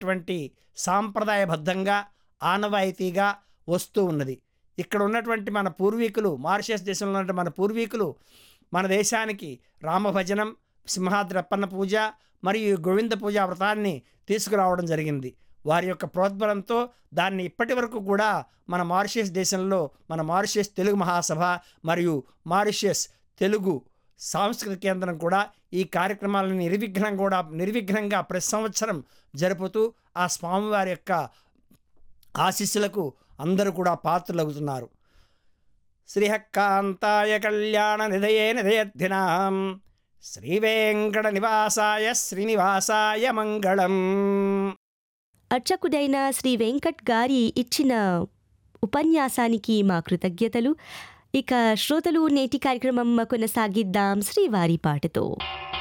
అనేటువంటి సాంప్రదాయబద్ధంగా ఆనవాయితీగా వస్తూ ఉన్నది ఇక్కడ ఉన్నటువంటి మన పూర్వీకులు మారిషస్ దేశంలో ఉన్నటువంటి మన పూర్వీకులు మన దేశానికి రామభజనం సింహాద్రప్పన్న పూజ మరియు గోవింద పూజ వ్రతాన్ని తీసుకురావడం జరిగింది వారి యొక్క ప్రోద్బలంతో దాన్ని ఇప్పటి వరకు కూడా మన మారిషస్ దేశంలో మన మారిషస్ తెలుగు మహాసభ మరియు మారిషస్ తెలుగు సాంస్కృతిక కేంద్రం కూడా ఈ కార్యక్రమాలను నిర్విఘ్నం కూడా నిర్విఘ్నంగా ప్రతి సంవత్సరం జరుపుతూ ఆ స్వామివారి యొక్క ఆశీస్సులకు అందరూ కూడా పాత్రలవుతున్నారు శ్రీహక్కాంతాయ కళ్యాణ నిధయే నిధయర్థినాం శ్రీవేంకట నివాసాయ శ్రీనివాసాయ మంగళం అర్చకుడైన శ్రీ వెంకట్ గారి ఇచ్చిన ఉపన్యాసానికి మా కృతజ్ఞతలు ఇక శ్రోతలు నేటి కార్యక్రమం కొనసాగిద్దాం శ్రీవారి పాటతో